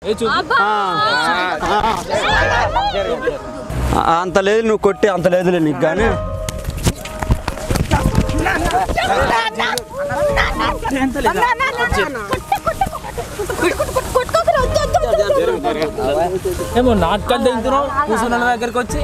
ఆ, అంత లేదు నువ్వు కొట్టి అంత లేదులే నీకు కానీ ఏమో నాటకాలు దిగుతున్నావు కూర్చున్న దగ్గరికి వచ్చి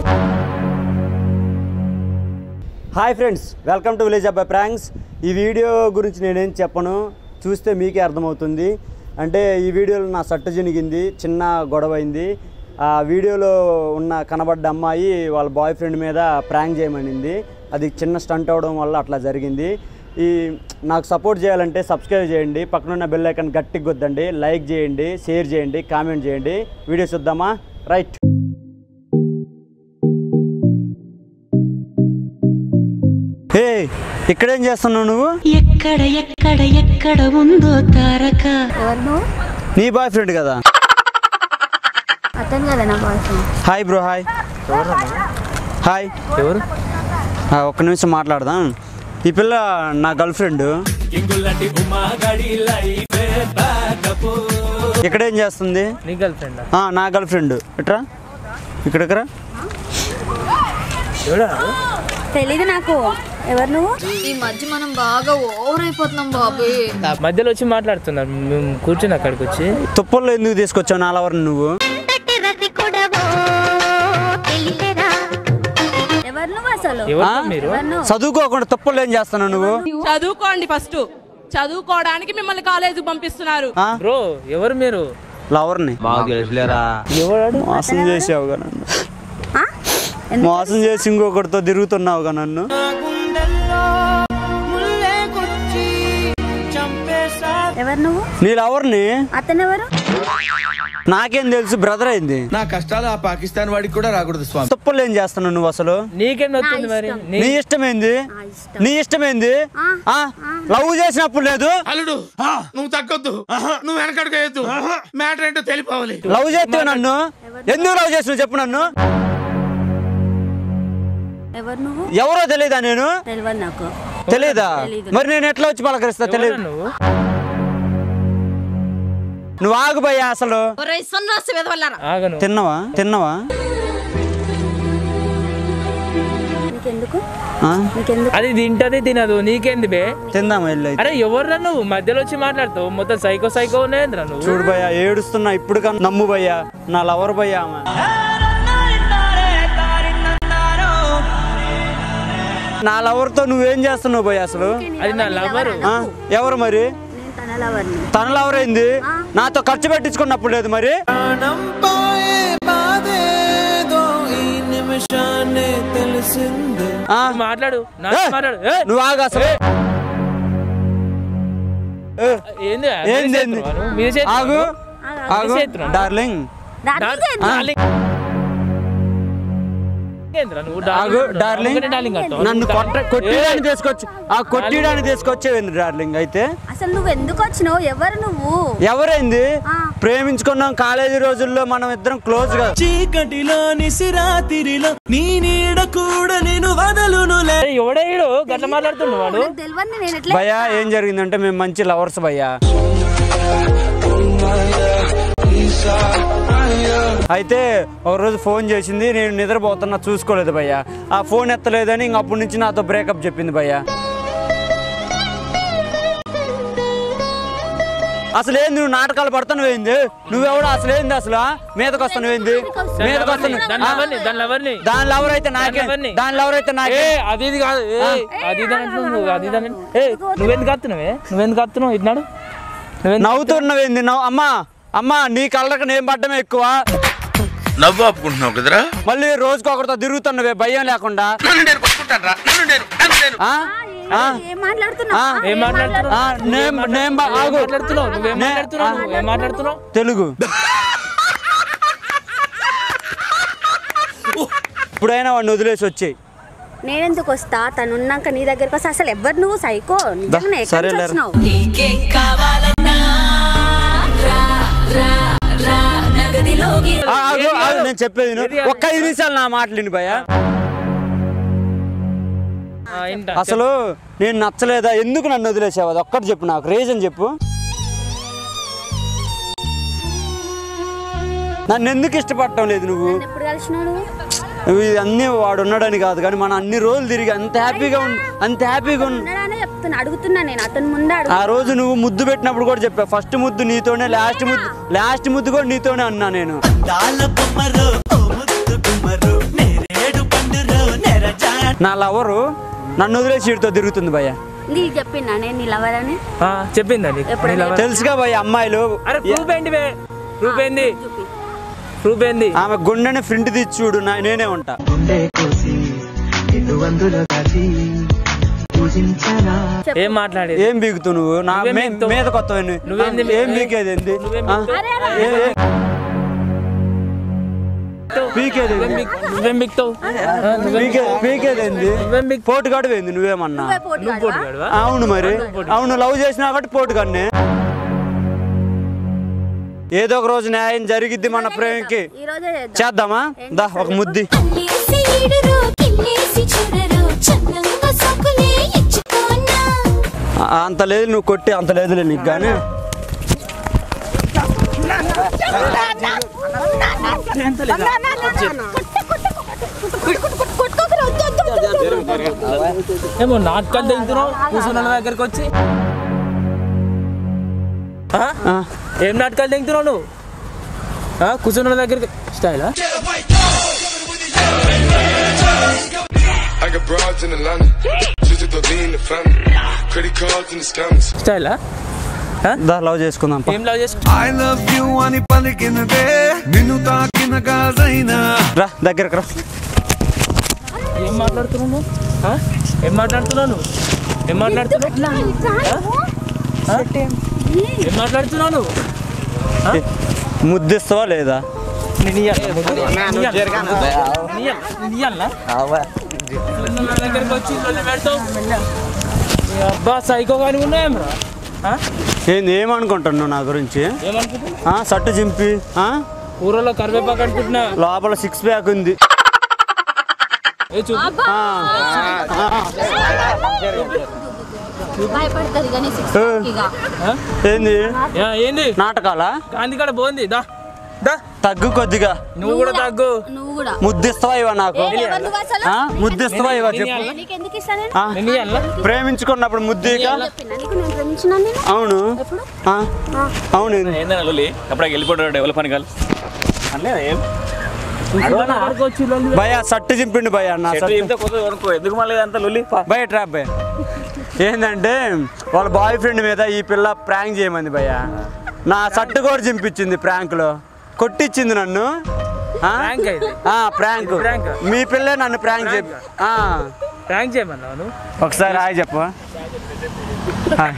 hi friends welcome to village అబ్బాయి ప్రాంక్స్ ఈ వీడియో గురించి నేనేం చెప్పను చూస్తే మీకే అర్థమవుతుంది అంటే ఈ వీడియోలో నా సట్టు చినిగింది చిన్న గొడవ అయింది ఆ వీడియోలో ఉన్న కనబడ్డ అమ్మాయి వాళ్ళ బాయ్ ఫ్రెండ్ మీద ప్రాంక్ చేయమనింది అది చిన్న స్టంట్ అవడం వల్ల అట్లా జరిగింది ఈ నాకు సపోర్ట్ చేయాలంటే సబ్స్క్రైబ్ చేయండి పక్కనున్న బెల్ ఐకాన్ గట్టిగా కొద్దండి లైక్ చేయండి షేర్ చేయండి కామెంట్ చేయండి వీడియో చూద్దామా రైట్ హే ఇక్కడేం చేస్తున్నావు నువ్వు ఎక్కడ ఎక్కడ ఎక్కడ ఉందో తారక ఎవరు నీ బాయ్ ఫ్రెండ్ కదా అతను కదా నా boyfriend hi bro hi hi ఎవరు ఆ, ఒక్క నిమిషం మాట్లాడదాం ఈ పిల్ల నా గర్ల్ ఫ్రెండ్ ఇక్కడేం చేస్తుంది నీ గర్ల్ ఫ్రెండ్ ఆ, నా గర్ల్ ఫ్రెండ్ ఇట్రా ఇక్కడికరా ఎవడా తెలీదు నాకు ఎవరు నువ్వు ఈ మధ్య మనం బాగా ఓవర్ అయిపోతున్నాం బాబు మధ్యలో వచ్చి మాట్లాడుతున్నారు మేము కూర్చుని అక్కడికి వచ్చి తుప్పల్లో ఎందుకు తీసుకొచ్చావు నాలవరం నువ్వు ఎవరు నువ్వు అసలు ఎవరు ఆ? మీరు ఎవరు నువ్వు చదువుకోకుండా తుప్పల్లో ఏం చేస్తున్నావు నువ్వు చదువుకోండి ఫస్ట్ చదువుకోవడానికి మిమ్మల్ని కాలేజీకి పంపిస్తున్నారు ఆ? బ్రో ఎవరు మీరు లవర్ని ఎవడాడు మోసం చేసావుగా నన్ను ఆ? ఎందుకు? మోసం చేసి ఇంకొకరితో తిరుగుతున్నావుగా నన్ను ఎవరు నువ్వు నీ లవర్ని అతను ఎవరు నాకేం తెలుసు బ్రదర్ అయింది నా కష్టాలు ఆ పాకిస్తాన్ వాడికి కూడా రాకూడదు స్వామి తుప్పలు ఏం చేస్తున్నావు నువ్వు అసలు నీకేం వస్తుంది మరి నీ- నీ ఇష్టమైంది నా ఇష్టం నీ ఇష్టమైంది ఆ. ఆ? లవ్ చేసినప్పుడు లేదు అల్లుడు నువ్వు తగ్గొద్దు నువ్వు వెనకడుగు మ్యాటర్ ఏంటో తెలిపోవాలి లవ్ చేస్తే నన్ను ఎందుకు లవ్ చేసినావు చెప్పు నన్ను ఎవరు నువ్వు ఎవరో తెలియదా నేను తెలియదు నాకు తెలియదా తెలీదు. మరి నేను ఎట్లా వచ్చి పలకరిస్తా తెలియదు ఎవరా నువ్వు నువ్వు ఆగు భయ్యా అసలు ఒరే సన్నాసి వెదవల్లారా ఆగను తిన్నవా తిన్నవా నీకెందుకు ఆ? నీకెందుకు అది తింటది తినదు నీకేంది బే తిందామా వెళ్ళి అయితే. అరే ఎవర్రా నువ్వు మధ్యలో వచ్చి మాట్లాడుతావు మొత్తం సైకో సైకో ఉన్నాయంద్రా నువ్వు చూడు భయ్యా ఏడుస్తున్నా ఇప్పుడు కన్నా నమ్ము భయ్యా నా లవర్ భయ్యా ఆమె నా లవర్తో నువ్వేం చేస్తున్నావు భయ్యా అసలు అది నా లవరు ఆ? ఎవరు మరి నేను తన లవర్ని తన లవర్ అయింది నాతో ఖర్చు పెట్టించుకున్నప్పుడు లేదు మరి ఆ? మాట్లాడు నా ఏ! మాట్లాడు ఏ! నువ్వు ఆగు అసలు ఏ, ఏంది ఏంది మీరు ఏంది? చేస్తున్నావా నువ్వు? మీరు చేస్తున్నావా ఆగు నువ్వు? ఆగు చేస్తున్నా. డార్లింగ్ డార్లింగ్ ఏంది? డార్లింగ్. ఏందిరా నువ్వు ఆగు డార్లింగ్ డార్లింగ్ ఒకటే డార్లింగ్ అంటావా? నన్ను నువ్వు కొట్ట డార్లింగ్. కొట్టిడానికి తీసుకొచ్చి ఆ కొట్టిడానికి తీసుకొచ్చేవింది డార్లింగ్ అయితే అసలు నువ్వు ఎందుకు వచ్చినావు ఎవరు నువ్వు ఎవరైంది ఆ. ప్రేమించుకున్నాం కాలేజీ రోజుల్లో మనం ఇద్దరం క్లోజ్ గా చీకటిలో నిసిరాతిరిలో నీ నీడ కూడా నేను వదలునులే ఏ, ఎవడే ఈడు గట్ల మాట్లాడుతున్నాడు వాడు నాకు తెలియదు నేను ఎట్లా భయ్యా ఏం జరిగిందంటే మేము మంచి లవర్స్ భయ్యా అయితే ఒక రోజు ఫోన్ చేసింది నేను నిద్రపోతున్నా చూసుకోలేదు భయ్యా ఆ ఫోన్ ఎత్తలేదని ఇంక అప్పటి నుంచి నాతో బ్రేకప్ చెప్పింది భయ్యా అసలు ఏంది నువ్వు నాటకాలు పడుతున్నావు ఏంది నువ్వెవడు అసలు ఏంది అసలు ఆ? మీదకి వస్తాను ఏంది మీదకి వస్తాను దాని లవర్ని దాని లవర్ని దాని లవర్ అయితే నాకే ఎవరిని? దాని లవర్ అయితే ఏ నాకే అది ఇది కాదు ఏ అది ఇది అంటున్నావు నువ్వు అది ఇది అని ఏ నువ్వెందుకు కత్తున్నావే నువ్వెందుకు కత్తున్నావు ఇన్నాడు నువ్వెందుకు నవ్వుతున్నవేంది నవ్వు అమ్మా అమ్మా నీ కళ్ళకి నేను పడ్డమే ఎక్కువ నవ్వు ఆపుకుంటున్నావు కదరా మళ్ళీ రోజుకి ఒకరితో తిరుగుతున్నవే భయం లేకుండా నన్ను నేను కొట్టుకుంటాను రా నన్ను నేను నన్ను నేను ఆ? ఆ? ఏం మాట్లాడుతున్నావు ఆ? ఏం మాట్లాడుతున్నావు ఆ, నేను నేను బా- ఏం ఆగు మాట్లాడుతున్నావు నువ్వేం నే- మాట్లాడుతున్నావు నువ్వు ఏం మాట్లాడుతున్నావు తెలుగు ఇప్పుడైనా వాడిని వదిలేసి వచ్చేయి నేనెందుకు వస్తా తను ఉన్నాక నీ దగ్గరకు వస్తా అసలు ఎవరు నువ్వు సైకో నిజంగా ఎక్కడి సరే నుంచి లేరా. వచ్చినావు ఆ, ఆగు, ఆగు, నేను చెప్పేది విను. ఒక్క ఐదు నిమిషాలు నా మాటలు విని భయ ఆ, ఇంటా. అసలు నేను నచ్చలేదా ఎందుకు నన్ను వదిలేసావు అది ఒక్కటి చెప్పు నాకు రీజన్ చెప్పు నన్ను ఎందుకు ఇష్టపడటం లేదు నువ్వు నన్ను ఎప్పుడు కలిసినాడు నువ్వు ఇది అన్నీ వాడు ఉన్నాడని కాదు కానీ మనం అన్ని రోజులు తిరిగి అంత హ్యాపీగా ఉండి అంత హ్యాపీగా ఉండి ఉన్నాడనే చెప్తున్నా అడుగుతున్నా నేను అతని ముందే అడుగు ఆ రోజు నువ్వు ముద్దు పెట్టినప్పుడు కూడా చెప్పా ఫస్ట్ ముద్దు నీతోనే లాస్ట్ ముద్దు లాస్ట్ ముద్దు కూడా నీతోనే అన్నా నేను దాల బొమ్మరో ఓ ముద్దు గుమ్మరో నేరేడు పండురో నెరజా నా లవరు నన్ను వదిలేసి వీడితో తిరుగుతుంది భయ్య నీకు చెప్పిందా నేను నీ లవర్ అని ఆ, చెప్పిందా నీకు? ఎప్పుడైనా నీ lover? తెలుసుగా భయ్య అమ్మాయిలు అరే ప్రూఫ్ ఏంటి బే ప్రూఫ్ ఏంది చూపి ప్రూఫ్ ఏంది ఆమె గుండెని ఫ్రింట్ తీసి చూడు నా- నేనే ఉంటా గుండె కోసి నిన్ను అందులో దాచి పూజించనా ఏం మాట్లాడేది ఏం బీగుతూ నువ్వు నా నువ్వేం మే- బీగుతావు? మీద కొత్త నువ్వేంది ఏం బీకేది ఏంది నువ్వేం ఆ? బీగుతావు? ఏ- ఏ- పీకేది నువ్వేం ఏంది? బిక్- నువ్వేం బిక్తావు ఆ, నువ్వేం పీకే పీకేది ఏంది నువ్వేం బిక్ పోటుగాడు ఏంది నువ్వేమన్నా నువ్వే పోటీ నువ్వు పోటుగాడువా? అవును మరి అవును లవ్ చేసినా కాబట్టి పోటుగాడిని ఏదో ఒక రోజు న్యాయం జరిగిద్ది మన ప్రేమకి ఈ రోజే చేద్దాం చేద్దామా దా ఒక ముద్ది అల్లేసి ఈడురు కిల్లేసి చూడరు చందంగా సొక్కులే ఇచ్చుకోనా ఆ, అంత లేదు నువ్వు కొట్టి అంత లేదులే నీకు కానీ ఏమో నాటకాలు తెలుతున్నావు కూర్చున్న దగ్గరికి వచ్చి ఆ? ఆ, ఏం నాటకాలు తెంగుతున్నావు నువ్వు ఆ, కూర్చున్న దగ్గరికి స్టైలా I got broads in Atlanta. Just to lean the family. Credit cards and the scammers. స్టైలా దా లవ్ చేసుకుందాం పా. ఏం లవ్ చేసుకో ఐ లవ్ యు అని పలికినదే నిన్ను తాకిన గాజైనా రా దగ్గరకు రా ఏం మాట్లాడుతున్నావు నువ్వు? ఆ? ఏం మాట్లాడుతున్నావు నువ్వు ఏం మాట్లాడుతున్నావు ఆ? ఏం మాట్లాడుతున్నావు నువ్వు ఏ, ముద్దిస్తావా లేదా నేను ఇయ్యాలా? నేను ఇయ్యాలా? నేను ఇయ్యాలా? కూర్చున్న దగ్గరికి వచ్చి లొల్లి పెడతావు ఈ అబ్బా సైకో కానీ ఉన్నాయేమ్రా ఆ? ఏంది ఏమనుకుంటున్నావు నా గురించి ఏమనుకుంటున్నావు ఆ, సట్టు చింపి ఆ? ఊరలో కరివేపాకు అనుకుంటున్నా లోపల సిక్స్ ప్యాక్ ఉంది ఏ చూపు ఆ, భయపడుతుంది కానీ సిక్స్ ఏ, ఇక ఆ? ఏంది యా, ఏంది నాటకాలా గాంధీ కాడ పోంది దా దా తగ్గు కొద్దిగా నువ్వు కూడా తగ్గు నువ్వు కూడా ముద్దిస్తావా ఇవా నాకు ఏ, ఎవరు నువ్వు అసలు ఆ? ముద్దిస్తావా ఇవా చెప్పు నీకు ఎందుకు ఇస్తా నేను ఆ? నేను ఇయ్యాలా? ప్రేమించుకున్నప్పుడు ముద్దిగా చెప్పినా నీకు నేను ప్రేమించినా నేను అవును ఎప్పుడు ఆ, అవును ఏందన్నా లొల్లి అప్పుడు వెళ్ళిపోతాడు డెవలప్ అని కాదు అనలేదు ఏం కూర్చున్న దగ్గరికి వచ్చి లొల్లి భయ సట్టు చింపిండు భయ నా చెట్టు సట్టు చెప్తే కొత్త వరకు ఎందుకు మళ్ళీ అంత లొల్లి పా. భయ ట్రాప్ భయ ఏంటంటే వాళ్ళ బాయ్ ఫ్రెండ్ మీద ఈ పిల్ల ప్రాంక్ చేయమంది భయ నా సట్టు కూడా చింపించింది ప్రాంక్ లో కొట్టించింది నన్ను ఆ? Prank ఇది? ఆ, ప్రాంక్ Prank? మీ పిల్లే నన్ను ప్రాంక్ చెప్పి ఆ, ప్రాంక్ చేయమన్నావు నువ్వు ఒకసారి హాయ్ చెప్పు హాయ్